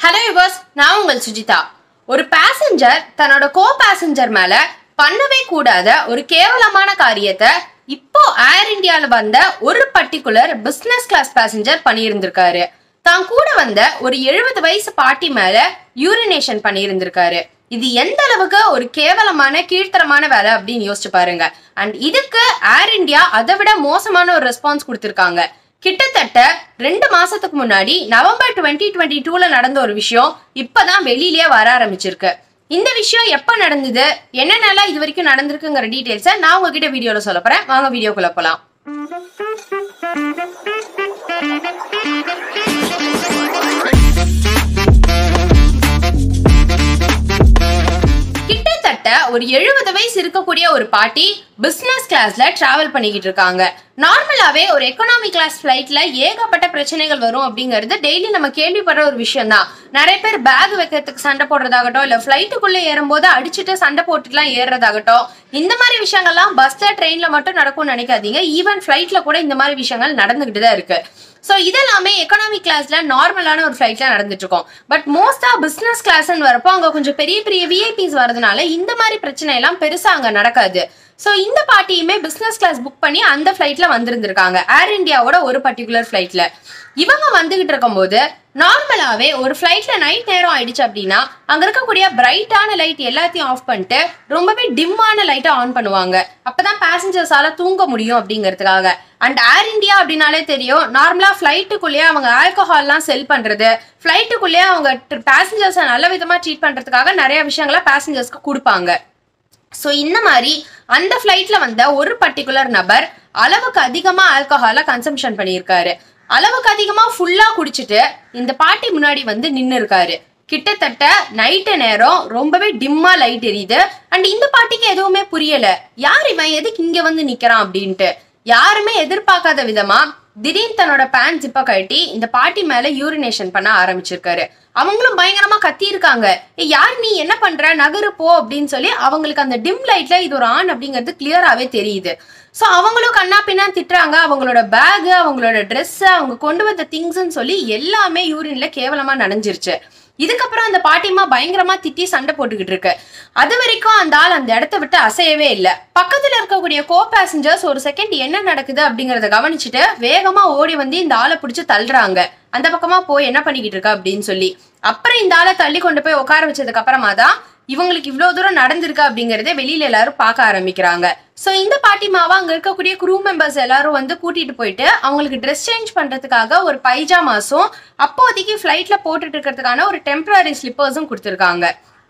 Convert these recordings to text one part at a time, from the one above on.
hello yours நான் உங்கள் சுஜிதா ஒரு பேசஞ்சர் தன்னோட கோ பேசஞ்சர் மேல பண்ணவே கூடாத ஒரு கேவலமான காரியத்தை இப்போ ஏர் இந்தியால வந்த ஒரு பர்டிகுலர் பிசினஸ் கிளாஸ் பேசஞ்சர் பண்ணியிருந்திருக்காரு தான் கூட வந்த ஒரு எழுபது வயசு பாட்டி மேல யூரினேஷன் பண்ணியிருந்திருக்காரு இது எந்த அளவுக்கு ஒரு கேவலமான கீழ்த்தரமான வேலை அப்படின்னு யோசிச்சு பாருங்க அண்ட் இதுக்கு ஏர் இந்தியா அதை விட மோசமான ஒரு ரெஸ்பான்ஸ் கொடுத்திருக்காங்க கிட்டத்தட்ட ரெண்டு மாசத்துக்கு முன்னாடி நவம்பர் டுவெண்ட்டி டுவெண்ட்டி டூல நடந்த ஒரு விஷயம் இப்பதான் வெளியிலேயே வர ஆரம்பிச்சிருக்கு இந்த விஷயம் எப்ப நடந்தது என்னென்னலாம் இது வரைக்கும் நடந்திருக்குங்கிற டீடைல்ஸை நான் உங்ககிட்ட வீடியோல சொல்ல போறேன் வாங்க வீடியோக்குள்ள போலாம் கிட்டத்தட்ட ஒரு எழுபது வயசு இருக்கக்கூடிய ஒரு பாட்டி பிசினஸ் கிளாஸ்ல டிராவல் பண்ணிக்கிட்டு இருக்காங்க நார்மலாவே ஒரு எக்கனாமி கிளாஸ் ஃபிளைட்ல ஏகப்பட்ட பிரச்சனைகள் வரும் அப்படிங்கிறது டெய்லி நம்ம கேள்விப்படுற ஒரு விஷயம் தான் நிறைய பேர் பேக் வைக்கிறதுக்கு சண்டை போடுறதாகட்டும் இல்ல ஃபிளைட்டுக்குள்ள ஏறும்போது அடிச்சுட்டு சண்டை போட்டுட்டுலாம் ஏறுறதாகட்டும் இந்த மாதிரி விஷயங்கள்லாம் பஸ்ல ட்ரெயின்ல மட்டும் நடக்கும்னு நினைக்காதீங்க ஈவன் ஃபிளைட்ல கூட இந்த மாதிரி விஷயங்கள் நடந்துகிட்டு தான் இருக்கு ஸோ இதெல்லாமே எக்கனாமி கிளாஸ்ல நார்மலான ஒரு ஃபிளைட்ல நடந்துட்டு இருக்கும் பட் மோஸ்டா பிசினஸ் கிளாஸ்ன்னு வரப்போ அங்க கொஞ்சம் பெரிய பெரிய விஐபிஸ் வரதுனால இந்த மாதிரி பிரச்சனை எல்லாம் பெருசா அங்க நடக்காது ஸோ இந்த பாட்டியுமே பிசினஸ் கிளாஸ் புக் பண்ணி அந்த ஃபிளைட்ல வந்திருந்திருக்காங்க ஏர் இந்தியாவோட ஒரு பர்டிகுலர் ஃபிளைட்ல இவங்க வந்துகிட்டு இருக்கும்போது நார்மலாவே ஒரு ஃபிளைட்ல நைட் நேரம் ஆயிடுச்சு அப்படின்னா அங்க இருக்கக்கூடிய பிரைட்டான லைட் எல்லாத்தையும் ஆஃப் பண்ணிட்டு ரொம்பவே டிம்மான லைட்டை ஆன் பண்ணுவாங்க அப்பதான் பேசஞ்சர்ஸால தூங்க முடியும் அப்படிங்கிறதுக்காக அண்ட் ஏர் இந்தியா அப்படின்னாலே தெரியும் நார்மலா ஃபிளைட்டுக்குள்ளேயே அவங்க ஆல்கஹால்லாம் செல் பண்றது ஃபிளைட்டுக்குள்ளேயே அவங்க பேசஞ்சர்ஸை நல்ல விதமா ட்ரீட் பண்றதுக்காக நிறைய விஷயங்களை பேசஞ்சர்ஸ்க்கு கொடுப்பாங்க ஸோ இந்த மாதிரி அந்த ஃப்ளைட்ல வந்த ஒரு பர்டிகுலர் நபர் அளவுக்கு அதிகமா ஆல்கஹாலை கன்சம்ஷன் பண்ணியிருக்காரு அளவுக்கு அதிகமா ஃபுல்லா குடிச்சிட்டு இந்த பாட்டி முன்னாடி வந்து நின்று இருக்காரு கிட்டத்தட்ட நைட்டு நேரம் ரொம்பவே டிம்மா லைட் எரியுது அண்ட் இந்த பாட்டிக்கு எதுவுமே புரியல யார் இவன் எதுக்கு இங்க வந்து நிக்கிறான் அப்படின்ட்டு யாருமே எதிர்பார்க்காத விதமா திடீர்னு தன்னோட பேண்ட் ஜிப்ப கழட்டி இந்த பாட்டி மேல யூரினேஷன் பண்ண ஆரம்பிச்சிருக்காரு அவங்களும் பயங்கரமா கத்தி இருக்காங்க யார் நீ என்ன பண்ற நகரு போ அப்படின்னு சொல்லி அவங்களுக்கு அந்த டிம் லைட்ல இது ஒரு ஆண் அப்படிங்கிறது கிளியராவே தெரியுது ஸோ அவங்களும் கண்ணா பின்னா திட்டுறாங்க அவங்களோட பேக் அவங்களோட ட்ரெஸ் அவங்க கொண்டு வந்த திங்ஸ்ன்னு சொல்லி எல்லாமே யூரின்ல கேவலமா நனைஞ்சிருச்சு இதுக்கப்புறம் அந்த பாட்டிமா பயங்கரமா திட்டி சண்டை போட்டுக்கிட்டு இருக்கு அது வரைக்கும் அந்த ஆள் அந்த இடத்த விட்டு அசையவே இல்லை பக்கத்துல இருக்கக்கூடிய கோ பேசஞ்சர்ஸ் ஒரு செகண்ட் என்ன நடக்குது அப்படிங்கறத கவனிச்சுட்டு வேகமா ஓடி வந்து இந்த ஆளை பிடிச்சு தள்ளுறாங்க அந்த பக்கமா போய் என்ன பண்ணிக்கிட்டு இருக்க அப்படின்னு சொல்லி அப்புறம் இந்த ஆளை தள்ளி கொண்டு போய் உட்கார வச்சதுக்கு அப்புறமா தான் இவங்களுக்கு இவ்வளவு தூரம் நடந்திருக்கு அப்படிங்கறத வெளியில எல்லாரும் பார்க்க ஆரம்பிக்கிறாங்க சோ இந்த பாட்டிமாவை அங்க இருக்கக்கூடிய குரூ மெம்பர்ஸ் எல்லாரும் வந்து கூட்டிட்டு போயிட்டு அவங்களுக்கு ட்ரெஸ் சேஞ்ச் பண்றதுக்காக ஒரு பைஜாமாஸும் அப்போதைக்கு ஃபிளைட்ல போட்டுட்டு இருக்கிறதுக்கான ஒரு டெம்பரரி ஸ்லிப்பர்ஸும் கொடுத்துருக்காங்க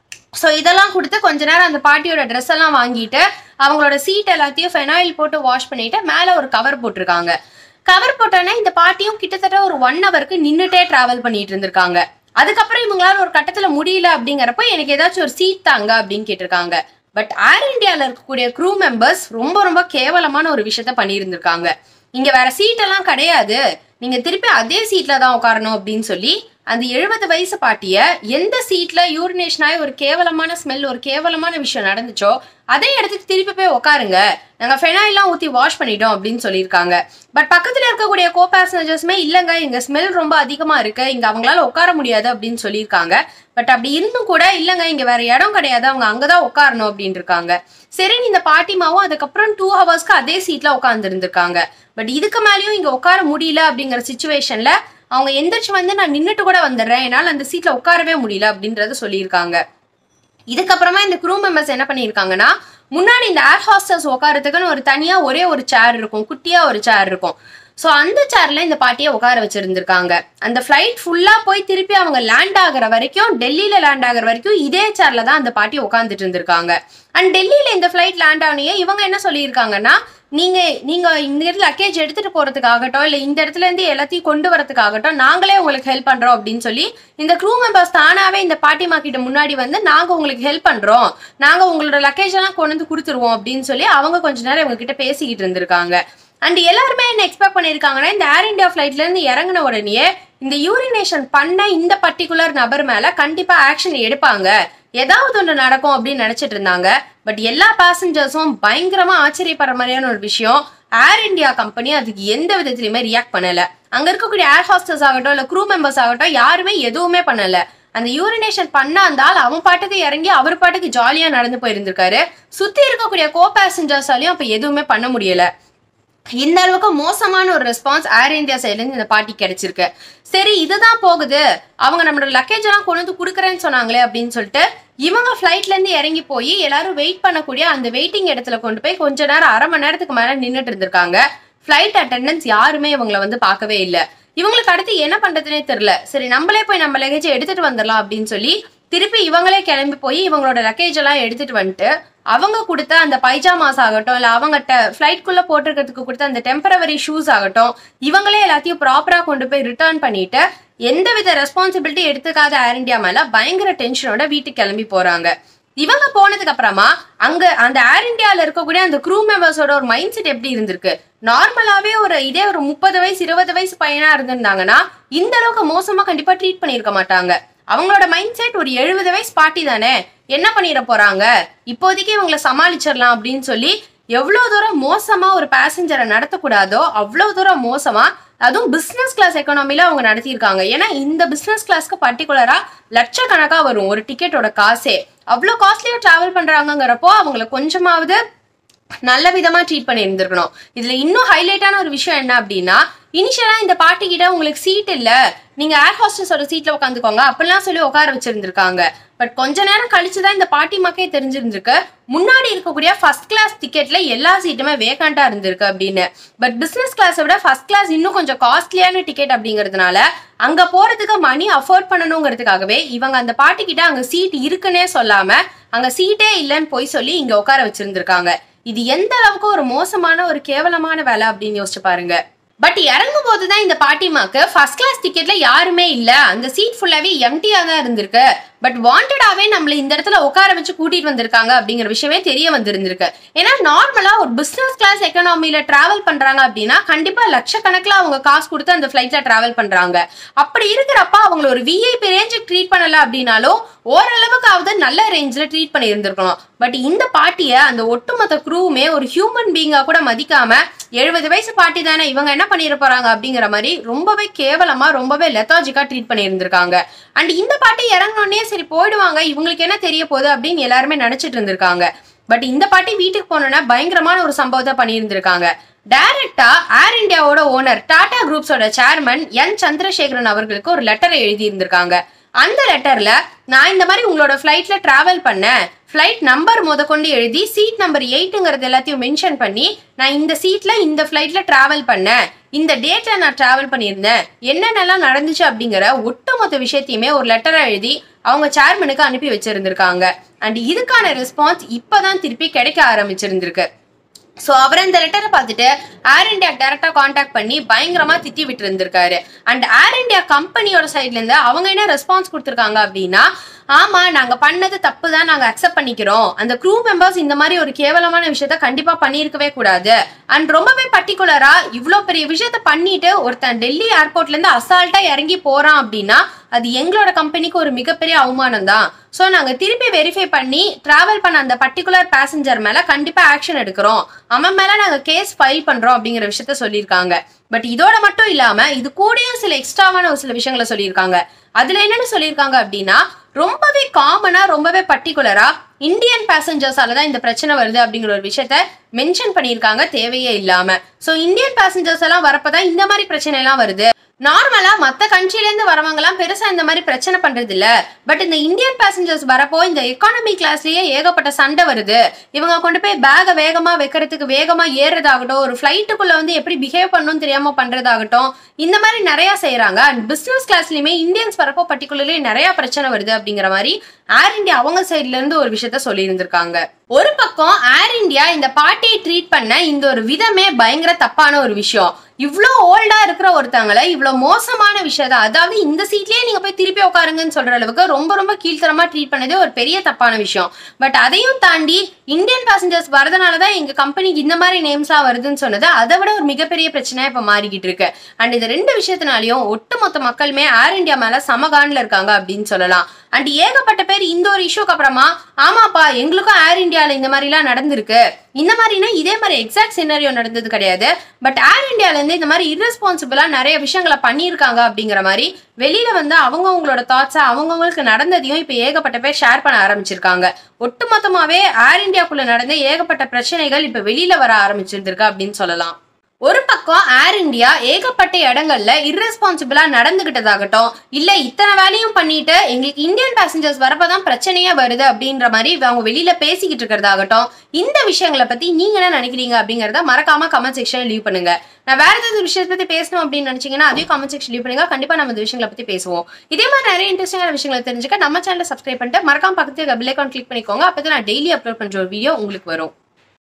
ஸோ இதெல்லாம் கொடுத்து கொஞ்ச நேரம் அந்த பாட்டியோட ட்ரெஸ் எல்லாம் வாங்கிட்டு அவங்களோட சீட் எல்லாத்தையும் ஃபெனாயில் போட்டு வாஷ் பண்ணிட்டு மேலே ஒரு கவர் போட்டிருக்காங்க கவர் போட்டோன்னே இந்த பாட்டியும் கிட்டத்தட்ட ஒரு ஒன் ஹவருக்கு நின்றுட்டே டிராவல் பண்ணிட்டு இருந்திருக்காங்க அதுக்கப்புறம் இவங்களால ஒரு கட்டத்துல முடியல அப்படிங்கிறப்ப எனக்கு ஏதாச்சும் ஒரு சீட் தாங்க அப்படின்னு கேட்டிருக்காங்க பட் ஏர் இந்தியால இருக்கக்கூடிய க்ரூ மெம்பர்ஸ் ரொம்ப ரொம்ப கேவலமான ஒரு விஷயத்த பண்ணியிருந்திருக்காங்க இங்க வேற சீட் எல்லாம் கிடையாது நீங்க திருப்பி அதே சீட்ல தான் உட்காரணும் அப்படின்னு சொல்லி அந்த எழுபது வயசு பாட்டிய எந்த சீட்ல யூரினேஷன் ஆகி ஒரு கேவலமான ஸ்மெல் ஒரு கேவலமான விஷயம் நடந்துச்சோ அதே இடத்துக்கு திருப்பி போய் உட்காருங்க நாங்க ஃபெனாயிலாம் ஊத்தி வாஷ் பண்ணிட்டோம் அப்படின்னு சொல்லியிருக்காங்க பட் பக்கத்துல இருக்கக்கூடிய கோ பேசஞ்சர்ஸுமே இல்லைங்க இங்க ஸ்மெல் ரொம்ப அதிகமா இருக்கு இங்க அவங்களால உட்கார முடியாது அப்படின்னு சொல்லியிருக்காங்க பட் அப்படி இருந்தும் கூட இல்லைங்க இங்க வேற இடம் கிடையாது அவங்க அங்கதான் உட்காரணும் அப்படின்னு இருக்காங்க சரி இந்த பாட்டிமாவும் அதுக்கப்புறம் டூ ஹவர்ஸ்க்கு அதே சீட்ல உட்கார்ந்து இருந்திருக்காங்க பட் இதுக்கு மேலேயும் இங்க உட்கார முடியல அப்படிங்கிற சுச்சுவேஷன்ல அவங்க எந்திரிச்சு வந்து நான் நின்றுட்டு கூட வந்துடுறேன் என்னால் அந்த சீட்ல உட்காரவே முடியல அப்படின்றத சொல்லியிருக்காங்க இதுக்கப்புறமா இந்த க்ரூ மெம்பர்ஸ் என்ன பண்ணியிருக்காங்கன்னா முன்னாடி இந்த ஏர் ஹாஸ்டர்ஸ் உட்காரத்துக்குன்னு ஒரு தனியா ஒரே ஒரு சேர் இருக்கும் குட்டியா ஒரு சேர் இருக்கும் ஸோ அந்த சேர்ல இந்த பாட்டியை உட்கார வச்சிருந்திருக்காங்க அந்த ஃப்ளைட் ஃபுல்லா போய் திருப்பி அவங்க லேண்ட் ஆகுற வரைக்கும் டெல்லியில லேண்ட் ஆகுற வரைக்கும் இதே சேர்ல தான் அந்த பாட்டி உட்காந்துட்டு இருந்திருக்காங்க அண்ட் டெல்லியில இந்த ஃப்ளைட் லேண்ட் ஆனே இவங்க என்ன சொல்லியிருக்காங்கன்னா நீங்க நீங்க இந்த இடத்துல லக்கேஜ் எடுத்துட்டு போறதுக்காகட்டும் இல்ல இந்த இடத்துல இருந்து எல்லாத்தையும் கொண்டு வரதுக்காகட்டும் நாங்களே உங்களுக்கு ஹெல்ப் பண்றோம் அப்படின்னு சொல்லி இந்த க்ரூ மெம்பர்ஸ் தானாவே இந்த பாட்டிமா கிட்ட முன்னாடி வந்து நாங்க உங்களுக்கு ஹெல்ப் பண்றோம் நாங்க உங்களோட லக்கேஜ் எல்லாம் கொண்டு வந்து கொடுத்துருவோம் அப்படின்னு சொல்லி அவங்க கொஞ்ச நேரம் இவங்க கிட்ட பேசிக்கிட்டு இருந்திருக்காங்க அண்ட் எல்லாருமே என்ன எக்ஸ்பெக்ட் பண்ணியிருக்காங்கன்னா இந்த ஏர் இந்தியா ஃபிளைட்ல இருந்து இறங்கின உடனே இந்த யூரினேஷன் பண்ண இந்த பர்டிகுலர் நபர் மேல கண்டிப்பா ஆக்ஷன் எடுப்பாங்க ஏதாவது ஒன்று நடக்கும் அப்படின்னு நினைச்சிட்டு இருந்தாங்க பட் எல்லா பேசஞ்சர்ஸும் பயங்கரமா ஆச்சரியப்படுற மாதிரியான ஒரு விஷயம் ஏர் இந்தியா கம்பெனி அதுக்கு எந்த விதத்திலயுமே ரியாக்ட் பண்ணல அங்க இருக்கக்கூடிய ஏர் ஹாஸ்டர்ஸ் ஆகட்டும் இல்ல க்ரூ மெம்பர்ஸ் ஆகட்டும் யாருமே எதுவுமே பண்ணல அந்த யூரினேஷன் பண்ண அந்த ஆள் அவன் பாட்டுக்கு இறங்கி அவர் பாட்டுக்கு ஜாலியா நடந்து போயிருந்திருக்காரு சுத்தி இருக்கக்கூடிய கோ பேசஞ்சர்ஸாலையும் அப்ப எதுவுமே பண்ண முடியல இந்த அளவுக்கு மோசமான ஒரு ரெஸ்பான்ஸ் ஏர் இந்தியா சைட்ல இருந்து இந்த பார்ட்டி கிடைச்சிருக்கு சரி இதுதான் போகுது அவங்க நம்மளோட லக்கேஜ் எல்லாம் கொண்டு வந்து கொடுக்குறேன்னு சொன்னாங்களே அப்படின்னு சொல்லிட்டு இவங்க ஃப்ளைட்ல இருந்து இறங்கி போய் எல்லாரும் வெயிட் பண்ணக்கூடிய அந்த வெயிட்டிங் இடத்துல கொண்டு போய் கொஞ்ச நேரம் அரை மணி நேரத்துக்கு மேல நின்னுட்டு இருந்திருக்காங்க ஃப்ளைட் அட்டெண்டன்ஸ் யாருமே இவங்களை வந்து பார்க்கவே இல்லை இவங்களுக்கு அடுத்து என்ன பண்றதுனே தெரியல சரி நம்மளே போய் நம்ம லக்கேஜை எடுத்துட்டு வந்துடலாம் அப்படின்னு சொல்லி திருப்பி இவங்களே கிளம்பி போய் இவங்களோட லக்கேஜ் எல்லாம் எடுத்துட்டு வந்துட்டு அவங்க கொடுத்த அந்த பைஜாமாஸ் ஆகட்டும் இல்ல அவங்ககிட்ட ஃபிளைட்குள்ள போட்டிருக்கிறதுக்கு கொடுத்த அந்த டெம்பரவரி ஷூஸ் ஆகட்டும் இவங்களே எல்லாத்தையும் ப்ராப்பரா கொண்டு போய் ரிட்டர்ன் பண்ணிட்டு எந்தவித ரெஸ்பான்சிபிலிட்டி எடுத்துக்காத ஏர் இந்தியா மேல பயங்கர டென்ஷனோட வீட்டுக்கு கிளம்பி போறாங்க இவங்க போனதுக்கு அப்புறமா அங்க அந்த ஏர் இந்தியால இருக்கக்கூடிய அந்த க்ரூ மெம்பர்ஸோட ஒரு மைண்ட் செட் எப்படி இருந்திருக்கு நார்மலாவே ஒரு இதே ஒரு முப்பது வயசு இருபது வயசு பையனா இருந்திருந்தாங்கன்னா இந்த அளவுக்கு மோசமா கண்டிப்பா ட்ரீட் பண்ணியிருக்க மாட்டாங்க அவங்களோட மைண்ட் செட் ஒரு எழுபது வயசு பாட்டி தானே என்ன பண்ணிட போறாங்க இப்போதைக்கு இவங்களை சமாளிச்சிடலாம் அப்படின்னு சொல்லி எவ்வளவு தூரம் மோசமா ஒரு பேசஞ்சரை நடத்தக்கூடாதோ அவ்வளவு தூரம் மோசமா அதுவும் பிசினஸ் கிளாஸ் எக்கனாமில அவங்க நடத்தியிருக்காங்க ஏன்னா இந்த பிசினஸ் கிளாஸ்க்கு பர்டிகுலரா லட்சக்கணக்கா வரும் ஒரு டிக்கெட்டோட காசே அவ்வளோ காஸ்ட்லியா டிராவல் பண்றாங்கங்கிறப்போ அவங்கள கொஞ்சமாவது நல்ல விதமா ட்ரீட் பண்ணி இருந்திருக்கணும் இதுல இன்னும் ஹைலைட்டான ஒரு விஷயம் என்ன அப்படின்னா இனிஷியலா இந்த பாட்டி கிட்ட உங்களுக்கு சீட் இல்ல நீங்க ஏர் ஹாஸ்டஸோட சீட்ல உட்காந்துக்கோங்க அப்படிலாம் சொல்லி உட்கார வச்சிருந்திருக்காங்க பட் கொஞ்ச நேரம் கழிச்சுதான் இந்த பாட்டி மக்கே தெரிஞ்சிருந்திருக்கு முன்னாடி இருக்கக்கூடிய ஃபர்ஸ்ட் கிளாஸ் டிக்கெட்ல எல்லா சீட்டுமே வேகண்டா இருந்திருக்கு அப்படின்னு பட் பிசினஸ் கிளாஸை விட ஃபர்ஸ்ட் கிளாஸ் இன்னும் கொஞ்சம் காஸ்ட்லியான டிக்கெட் அப்படிங்கிறதுனால அங்க போறதுக்கு மணி அஃபோர்ட் பண்ணணுங்கிறதுக்காகவே இவங்க அந்த பாட்டி கிட்ட அங்க சீட் இருக்குன்னே சொல்லாம அங்க சீட்டே இல்லைன்னு போய் சொல்லி இங்க உட்கார வச்சிருந்திருக்காங்க இது எந்த அளவுக்கு ஒரு மோசமான ஒரு கேவலமான வேலை அப்படின்னு யோசிச்சு பாருங்க பட் இறங்கும் போதுதான் இந்த பாட்டிமாக்கு ஃபர்ஸ்ட் கிளாஸ் டிக்கெட்ல யாருமே இல்ல அந்த சீட் ஃபுல்லாவே எம்டியா தான் இருந்திருக்கு பட் வாண்டடாவே நம்மள இந்த இடத்துல உட்கார வச்சு கூட்டிட்டு வந்திருக்காங்க அப்படிங்கிற விஷயமே தெரிய வந்திருந்திருக்கு ஏன்னா நார்மலா ஒரு பிசினஸ் கிளாஸ் எக்கனாமில டிராவல் பண்றாங்க அப்படின்னா கண்டிப்பா லட்சக்கணக்கில் அவங்க காசு கொடுத்து அந்த ஃபிளைட்ல டிராவல் பண்றாங்க அப்படி இருக்கிறப்ப அவங்கள ஒரு விஐபி ரேஞ்சுக்கு ட்ரீட் பண்ணல அப்படின்னாலும் ஓரளவுக்காவது நல்ல ரேஞ்சில் ட்ரீட் பண்ணி இருந்திருக்கணும் பட் இந்த பாட்டியை அந்த ஒட்டுமொத்த க்ரூவுமே ஒரு ஹியூமன் பீங்கா கூட மதிக்காம எழுபது வயசு பாட்டி தானே இவங்க என்ன பண்ணிட போறாங்க அப்படிங்கிற மாதிரி ரொம்பவே கேவலமா ரொம்பவே லெத்தாஜிக்கா ட்ரீட் பண்ணி இருந்திருக்காங்க அண்ட் இந்த பாட்டி இறங்கினோடனே சரி போயிடுவாங்க இவங்களுக்கு என்ன தெரிய போகுது அப்படின்னு எல்லாருமே நினைச்சிட்டு இருந்திருக்காங்க பட் இந்த பாட்டி வீட்டுக்கு போனோன்னா பயங்கரமான ஒரு சம்பவத்தை பண்ணியிருந்திருக்காங்க டைரக்டா ஏர் இந்தியாவோட ஓனர் டாடா குரூப்ஸோட சேர்மன் என் சந்திரசேகரன் அவர்களுக்கு ஒரு லெட்டரை எழுதி இருந்திருக்காங்க அந்த லெட்டர்ல நான் இந்த மாதிரி உங்களோட ஃப்ளைட்ல டிராவல் பண்ணேன் ஃப்ளைட் நம்பர் முத கொண்டு எழுதி சீட் நம்பர் எயிட்டுங்கிறது எல்லாத்தையும் மென்ஷன் பண்ணி நான் இந்த சீட்ல இந்த ஃப்ளைட்ல டிராவல் பண்ணேன் இந்த டேட்ல நான் டிராவல் பண்ணியிருந்தேன் என்னென்னலாம் நடந்துச்சு அப்படிங்கிற ஒட்டுமொத்த விஷயத்தையுமே ஒரு லெட்டரா எழுதி அவங்க சேர்மனுக்கு அனுப்பி வச்சிருந்திருக்காங்க அண்ட் இதுக்கான ரெஸ்பான்ஸ் இப்பதான் திருப்பி கிடைக்க ஆரம்பிச்சிருந்திருக்கு ஸோ அவர் அந்த லெட்டரை பார்த்துட்டு ஏர் இந்தியா டேரக்டா காண்டாக்ட் பண்ணி பயங்கரமா திட்டி விட்டு இருந்திருக்காரு அண்ட் ஏர் இந்தியா கம்பெனியோட சைட்ல இருந்து அவங்க என்ன ரெஸ்பான்ஸ் கொடுத்துருக்காங்க அப்படின்னா ஆமா நாங்க பண்ணது தப்பு தான் நாங்க அக்செப்ட் பண்ணிக்கிறோம் அந்த க்ரூ மெம்பர்ஸ் இந்த மாதிரி ஒரு கேவலமான விஷயத்த கண்டிப்பா பண்ணியிருக்கவே கூடாது அண்ட் ரொம்பவே பர்டிகுலரா இவ்வளோ பெரிய விஷயத்த பண்ணிட்டு ஒருத்தன் டெல்லி ஏர்போர்ட்ல இருந்து அசால்ட்டா இறங்கி போறான் அப்படின்னா அது எங்களோட கம்பெனிக்கு ஒரு மிகப்பெரிய அவமானம் தான் ஸோ நாங்க திருப்பி வெரிஃபை பண்ணி டிராவல் பண்ண அந்த பர்டிகுலர் பேசஞ்சர் மேல கண்டிப்பா ஆக்ஷன் எடுக்கிறோம் அவன் மேல நாங்க கேஸ் ஃபைல் பண்றோம் அப்படிங்கிற விஷயத்த சொல்லியிருக்காங்க பட் இதோட மட்டும் இல்லாம இது கூடயும் சில எக்ஸ்ட்ராவான ஒரு சில விஷயங்களை சொல்லியிருக்காங்க அதுல என்னன்னு சொல்லியிருக்காங்க அப்படின்னா ரொம்பவே காமனா ரொம்பவே பர்டிகுலரா இந்தியன் பேசஞ்சர்ஸால தான் இந்த பிரச்சனை வருது அப்படிங்கிற ஒரு விஷயத்த மென்ஷன் பண்ணியிருக்காங்க தேவையே இல்லாம சோ இந்தியன் பேசஞ்சர்ஸ் எல்லாம் வரப்பதான் இந்த மாதிரி பிரச்சனை எல்லாம் வருது நார்மலா மத்த கண்ட்ரில இருந்து வரவங்க எல்லாம் பெருசா இந்த மாதிரி பிரச்சனை பண்றது இல்ல பட் இந்த இந்தியன் பேசஞ்சர்ஸ் வரப்போ இந்த எக்கானமி கிளாஸ்லயே ஏகப்பட்ட சண்டை வருது இவங்க கொண்டு போய் பேக வேகமா வைக்கிறதுக்கு வேகமா ஏறுறதாகட்டும் ஒரு ஃபிளைட்டுக்குள்ள வந்து எப்படி பிஹேவ் பண்ணணும்னு தெரியாம பண்றதாகட்டும் இந்த மாதிரி நிறைய செய்யறாங்க அண்ட் பிசினஸ் கிளாஸ்லயுமே இந்தியன்ஸ் வரப்போ பர்டிகுலர்லி நிறைய பிரச்சனை வருது அப்படிங்கிற மாதிரி ஏர் இந்தியா அவங்க சைட்ல இருந்து ஒரு விஷயத்த சொல்லி இருந்திருக்காங்க ஒரு பக்கம் ஏர் இந்தியா இந்த பார்ட்டியை ட்ரீட் பண்ண இந்த ஒரு விதமே பயங்கர தப்பான ஒரு விஷயம் இவ்வளோ ஓல்டா இருக்கிற ஒருத்தவங்கள இவ்வளோ மோசமான விஷயத்த அதாவது இந்த சீட்லயே நீங்க போய் திருப்பி உட்காருங்கன்னு சொல்ற அளவுக்கு ரொம்ப ரொம்ப கீழ்த்தரமா ட்ரீட் பண்ணதே ஒரு பெரிய தப்பான விஷயம் பட் அதையும் தாண்டி இந்தியன் பேசஞ்சர்ஸ் வரதுனால தான் எங்க கம்பெனிக்கு இந்த மாதிரி நேம்ஸ்லாம் வருதுன்னு சொன்னது அதை விட ஒரு மிகப்பெரிய பிரச்சனையா இப்ப மாறிக்கிட்டு இருக்கு அண்ட் இந்த ரெண்டு விஷயத்தினாலையும் ஒட்டுமொத்த மக்களுமே ஏர் இந்தியா மேல சமகான்ல இருக்காங்க அப்படின்னு சொல்லலாம் அண்ட் ஏகப்பட்ட பேர் இந்த ஒரு இஷ்யூக்கு அப்புறமா ஆமாப்பா எங்களுக்கும் ஏர் இந்தியால இந்த மாதிரிலாம் நடந்திருக்கு இந்த மாதிரினா இதே மாதிரி எக்ஸாக்ட் சினரியோ நடந்தது கிடையாது பட் ஏர் இந்தியால இருந்து இருந்து இந்த மாதிரி irresponsible-ஆ நிறைய விஷயங்களை பண்ணியிருக்காங்க அப்படிங்கிற மாதிரி வெளியில வந்து அவங்கவங்களோட தாட்ஸை அவங்கவங்களுக்கு நடந்ததையும் இப்ப ஏகப்பட்ட பேர் ஷேர் பண்ண ஆரம்பிச்சிருக்காங்க ஒட்டுமொத்தமாவே ஏர் இந்தியாக்குள்ள நடந்த ஏகப்பட்ட பிரச்சனைகள் இப்ப வெளியில வர ஆரம்பிச்சிருந்திருக்கு அப்படின்னு சொல்லலாம் ஒரு பக்கம் ஏர் இந்தியா ஏகப்பட்ட இடங்கள்ல irresponsible-ஆ நடந்துகிட்டதாகட்டும் இல்ல இத்தனை வேலையும் பண்ணிட்டு எங்களுக்கு இந்தியன் பேசஞ்சர்ஸ் வரப்பதான் பிரச்சனையே வருது அப்படின்ற மாதிரி அவங்க வெளியில பேசிக்கிட்டு இருக்கிறதாகட்டும் இந்த விஷயங்களை பத்தி நீங்க என்ன நினைக்கிறீங்க அப்படிங்கறத மறக்காம கமெண்ட் செக்ஷன் லீவ் பண்ணுங்க நான் வேற ஏதாவது விஷயத்தை பத்தி பேசணும் அப்படின்னு நினைச்சீங்கன்னா அதையும் கமெண்ட் செக்ஷன் லீவ் பண்ணுங்க கண்டிப்பா நம்ம இந்த விஷயங்களை பத்தி பேசுவோம் இதே மாதிரி நிறைய இன்ட்ரெஸ்டிங்கான விஷயங்களை தெரிஞ்சுக்க நம்ம சேனலை சப்ஸ்கிரைப் பண்ணிட்டு மறக்காம பக்கத்துல பெல் ஐக்கான் கிளிக் பண்ணிக்கோங்க அப்பதான் நான் டெய்லி அப்லோட் பண்ற ஒரு வீடியோ உங்களுக்கு வரும்